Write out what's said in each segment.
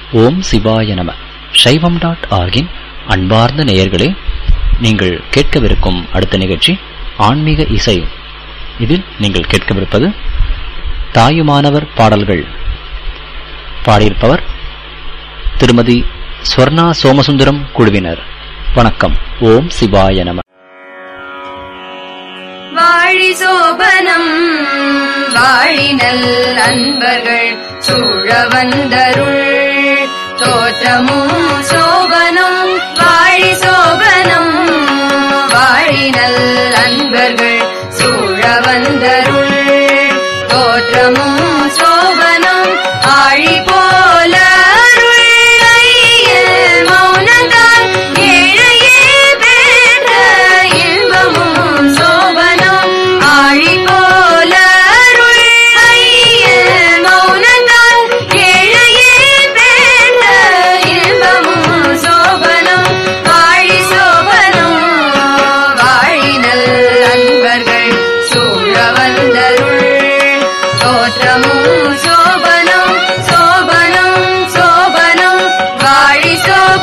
ஓம் சிவாய நம சைவம் டாட் ஆர்கின் அன்பார்ந்த நேயர்களே நீங்கள் கேட்கவிருக்கும் அடுத்த நிகழ்ச்சி ஆன்மீக இசை இதில் நீங்கள் கேட்கவிருப்பது தாயுமானவர் பாடல்கள் பாடியிருப்பவர் திருமதி ஸ்வர்ணா சோமசுந்தரம் குழுவினர் வணக்கம் ஓம் சிவாய நம வாழி சோபனம் வாழினல் அன்பர்கள் சூழ வந்தருள் தோற்றமும் சோபனம் வாழி சோபனம் வாழினல் அன்பர்கள் சூழ வந்தருள் தோற்றமும் சோபனம் ஆழி போல அருள் ஐயன் மௌனந்தான் ஏழையே பெற்ற இன்பமும் சோபனம் ஆழி போல அருள் ஐயன் மௌனந்தான் ஏழையே பெற்ற இன்பமும் சோபனம் ஆழி சோபனம் வாழினல் அன்பர்கள் சூழ வந்தருள் தோற்றமும் சோபனம் சோபனம் சோபனம் வாழி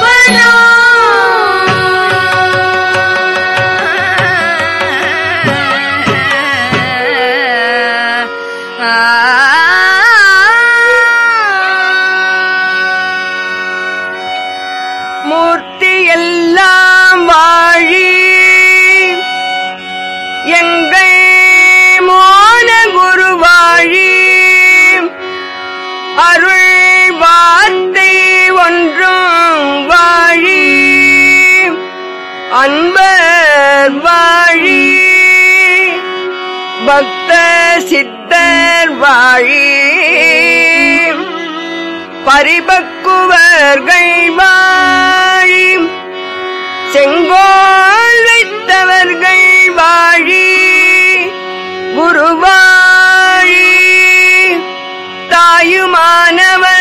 சோபனம் மூர்த்தி எல்லாம் வாழி எங்கள் மோன குரு வாழி அருள் வார்த்தை ஒன்றும் வாழி அன்பர் வாழி பக்த சித்தர் வாழி பரிபக்குவர்கள் வாழி செங்கோல் வைத்தவர்கள் வாழி குருவாழி தாயுமானவர்